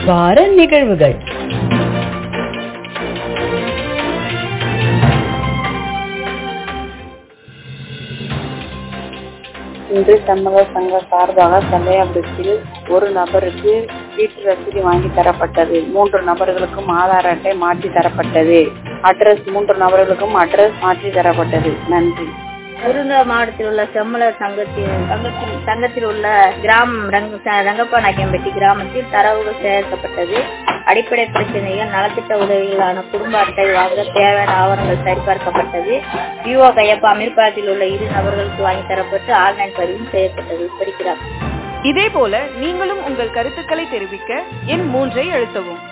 வார நிகழ்வுகள் இன்று தமிழர் சங்க சார்பாக சல்லையாபுரத்தில் ஒரு நபருக்கு வீட்டு ரசீது வாங்கி தரப்பட்டது மூன்று நபர்களுக்கும் ஆதார் அட்டை மாற்றி தரப்பட்டது அட்ரஸ் மூன்று நபர்களுக்கும் அட்ரஸ் மாற்றி தரப்பட்டது நன்றி விருதுநகர் மாவட்டத்தில் உள்ள செம்மலர் சங்கத்தில் சங்கத்தில் சங்கத்தில் உள்ள கிராமம் ரங்க ரங்கப்பா நாயக்கம்பட்டி கிராமத்தில் தரவுகள் சேர்க்கப்பட்டது அடிப்படை பிரச்சனைகள் நலத்திட்ட உதவிகளான குடும்ப அட்டை வாங்க தேவையான ஆவணங்கள் சரிபார்க்கப்பட்டது விஓ கையப்பா அமீர்பாத்தில் உள்ள இரு நபர்களுக்கு வாங்கி தரப்பட்டு ஆன்லைன் பதிவும் செய்யப்பட்டது படிக்கிறார் இதே போல நீங்களும் உங்கள் கருத்துக்களை தெரிவிக்க எண் மூன்றை அழுத்தவும்